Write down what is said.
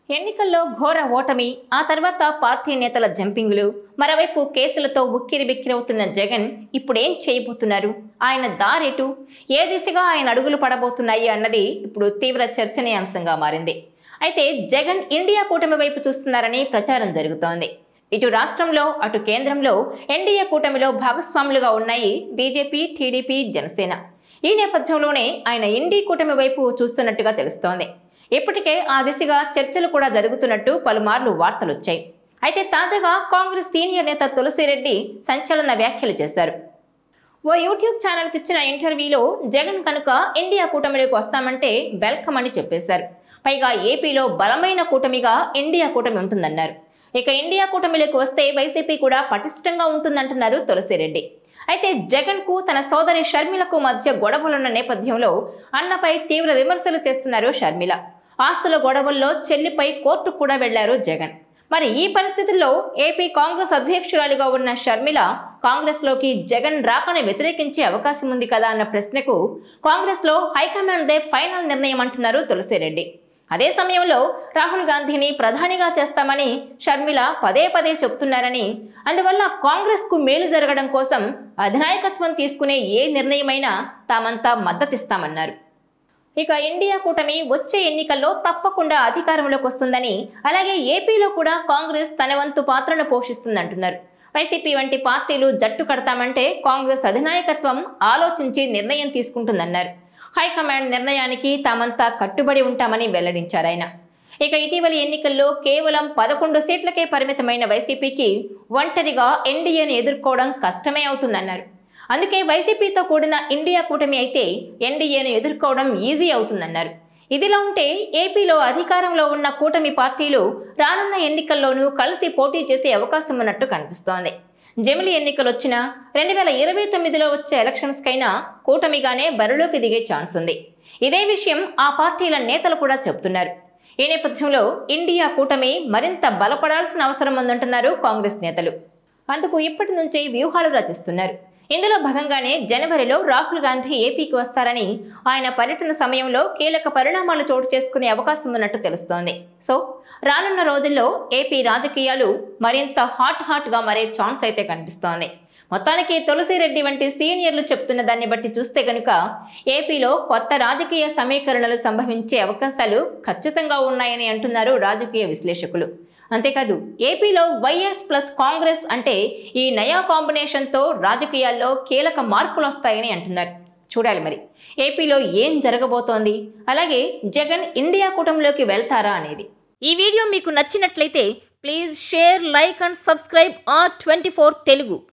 ఎన్నికల్లో ఘోర ఓటమి ఆ తర్వాత పార్టీ నేతల జంపింగులు మరోవైపు కేసులతో ఉక్కిరి బిక్కిరవుతున్న జగన్ ఇప్పుడేం చేయబోతున్నారు ఆయన దారేటు ఏ దిశగా ఆయన అడుగులు పడబోతున్నాయి అన్నది ఇప్పుడు తీవ్ర చర్చనీయాంశంగా మారింది అయితే జగన్ ఇండియా కూటమి వైపు చూస్తున్నారని ప్రచారం జరుగుతోంది ఇటు రాష్ట్రంలో అటు కేంద్రంలో ఎన్డీఏ కూటమిలో భాగస్వాములుగా ఉన్నాయి బీజేపీ టీడీపీ జనసేన ఈ నేపథ్యంలోనే ఆయన ఇండీ కూటమి వైపు చూస్తున్నట్టుగా తెలుస్తోంది ఇప్పటికే ఆ దిశగా చర్చలు కూడా జరుగుతున్నట్టు పలుమార్లు వార్తలొచ్చాయి అయితే తాజాగా కాంగ్రెస్ సీనియర్ నేత తులసిరెడ్డి సంచలన వ్యాఖ్యలు చేశారు ఓ యూట్యూబ్ ఛానల్కి ఇచ్చిన ఇంటర్వ్యూలో జగన్ కనుక ఇండియా కూటమిలోకి వస్తామంటే వెల్కమ్ అని చెప్పేశారు పైగా ఏపీలో బలమైన కూటమిగా ఇండియా కూటమి ఉంటుందన్నారు ఇక ఇండియా కూటమిలోకి వస్తే వైసీపీ కూడా పటిష్టంగా ఉంటుందంటున్నారు తులసిరెడ్డి అయితే జగన్ కు తన సోదరి షర్మిలకు మధ్య గొడవలున్న నేపథ్యంలో అన్నపై తీవ్ర విమర్శలు చేస్తున్నారు షర్మిల ఆస్తుల గొడవల్లో చెల్లిపై కోర్టు కూడా వెళ్లారు జగన్ మరి ఈ పరిస్థితుల్లో ఏపీ కాంగ్రెస్ అధ్యక్షురాలిగా ఉన్న షర్మిల కాంగ్రెస్ లోకి జగన్ రాకని వ్యతిరేకించే అవకాశం ఉంది కదా అన్న ప్రశ్నకు కాంగ్రెస్ లో హైకమాండ్ దే ఫైనల్ నిర్ణయం అంటున్నారు తులసిరెడ్డి అదే సమయంలో రాహుల్ గాంధీని ప్రధానిగా చేస్తామని షర్మిల పదే పదే చెబుతున్నారని అందువల్ల కాంగ్రెస్ కు మేలు జరగడం కోసం అధినాయకత్వం తీసుకునే ఏ నిర్ణయమైనా తామంతా మద్దతిస్తామన్నారు ఇక ఇండియా కూటమి వచ్చే ఎన్నికల్లో తప్పకుండా అధికారంలోకి వస్తుందని అలాగే ఏపీలో కూడా కాంగ్రెస్ తన వంతు పాత్రను పోషిస్తుందంటున్నారు వైసీపీ వంటి పార్టీలు జట్టు కడతామంటే కాంగ్రెస్ అధినాయకత్వం ఆలోచించి నిర్ణయం తీసుకుంటుందన్నారు హైకమాండ్ నిర్ణయానికి తామంతా కట్టుబడి ఉంటామని వెల్లడించారు ఆయన ఇక ఇటీవలి ఎన్నికల్లో కేవలం పదకొండు సీట్లకే పరిమితమైన వైసీపీకి ఒంటరిగా ఎన్డీఏను ఎదుర్కోవడం కష్టమే అవుతుందన్నారు అందుకే వైసీపీతో కూడిన ఇండియా కూటమి అయితే ఎన్డీఏను ఎదుర్కోవడం ఈజీ అవుతుందన్నారు ఇదిలా ఉంటే ఏపీలో అధికారంలో ఉన్న కూటమి పార్టీలు రానున్న ఎన్నికల్లోనూ కలిసి పోటీ చేసే అవకాశం ఉన్నట్టు కనిపిస్తోంది జమిలి ఎన్నికలు వచ్చినా రెండు వేల ఇరవై తొమ్మిదిలో వచ్చే ఎలక్షన్స్కైనా కూటమిగానే బరిలోకి దిగే ఛాన్స్ ఉంది ఇదే విషయం ఆ పార్టీల నేతలు కూడా చెబుతున్నారు ఈ నేపథ్యంలో ఇండియా కూటమి మరింత బలపడాల్సిన అవసరం ఉందంటున్నారు కాంగ్రెస్ నేతలు అందుకు ఇప్పటి నుంచే వ్యూహాలు రచిస్తున్నారు ఇందులో భాగంగానే జనవరిలో రాహుల్ గాంధీ ఏపీకి వస్తారని ఆయన పర్యటన సమయంలో కీలక పరిణామాలు చోటు చేసుకునే అవకాశం ఉన్నట్టు తెలుస్తోంది సో రానున్న రోజుల్లో ఏపీ రాజకీయాలు మరింత హాట్ హాట్గా మారే ఛాన్స్ అయితే కనిపిస్తోంది మొత్తానికి తులసిరెడ్డి వంటి సీనియర్లు చెప్తున్న దాన్ని బట్టి చూస్తే కనుక ఏపీలో కొత్త రాజకీయ సమీకరణలు సంభవించే అవకాశాలు ఖచ్చితంగా ఉన్నాయని అంటున్నారు రాజకీయ విశ్లేషకులు అంతేకాదు ఏపీలో వైఎస్ ప్లస్ కాంగ్రెస్ అంటే ఈ నయా కాంబినేషన్తో రాజకీయాల్లో కీలక మార్పులు వస్తాయని అంటున్నారు చూడాలి మరి ఏపీలో ఏం జరగబోతోంది అలాగే జగన్ ఇండియా కూటమిలోకి వెళ్తారా అనేది ఈ వీడియో మీకు నచ్చినట్లయితే please share like and subscribe R twenty Telugu